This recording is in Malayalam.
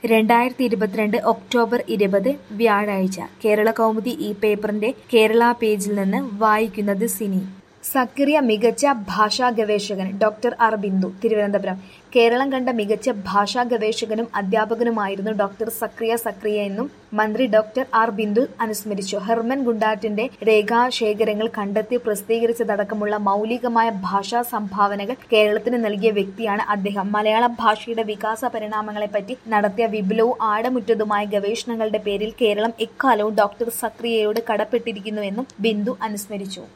രണ്ടായിരത്തി ഇരുപത്തിരണ്ട് ഒക്ടോബർ ഇരുപത് വ്യാഴാഴ്ച കേരള കൗമുദി ഈ പേപ്പറിന്റെ കേരള പേജിൽ നിന്ന് വായിക്കുന്നത് സിനി സക്രിയ മികച്ച ഭാഷാ ഗവേഷകൻ ഡോക്ടർ ആർ ബിന്ദു തിരുവനന്തപുരം കേരളം കണ്ട മികച്ച ഭാഷാ ഗവേഷകനും അധ്യാപകനുമായിരുന്നു ഡോക്ടർ സക്രിയ സക്രിയ എന്നും മന്ത്രി ഡോക്ടർ ആർ ബിന്ദു അനുസ്മരിച്ചു ഹെർമൻ ഗുണ്ടാറ്റിന്റെ രേഖാശേഖരങ്ങൾ കണ്ടെത്തി പ്രസിദ്ധീകരിച്ചതടക്കമുള്ള മൗലികമായ ഭാഷാ സംഭാവനകൾ കേരളത്തിന് നൽകിയ വ്യക്തിയാണ് അദ്ദേഹം മലയാള ഭാഷയുടെ വികാസ പരിണാമങ്ങളെപ്പറ്റി നടത്തിയ വിപുലവും ആഴമുറ്റതുമായ ഗവേഷണങ്ങളുടെ പേരിൽ കേരളം എക്കാലവും ഡോക്ടർ സക്രിയയോട് കടപ്പെട്ടിരിക്കുന്നുവെന്നും ബിന്ദു അനുസ്മരിച്ചു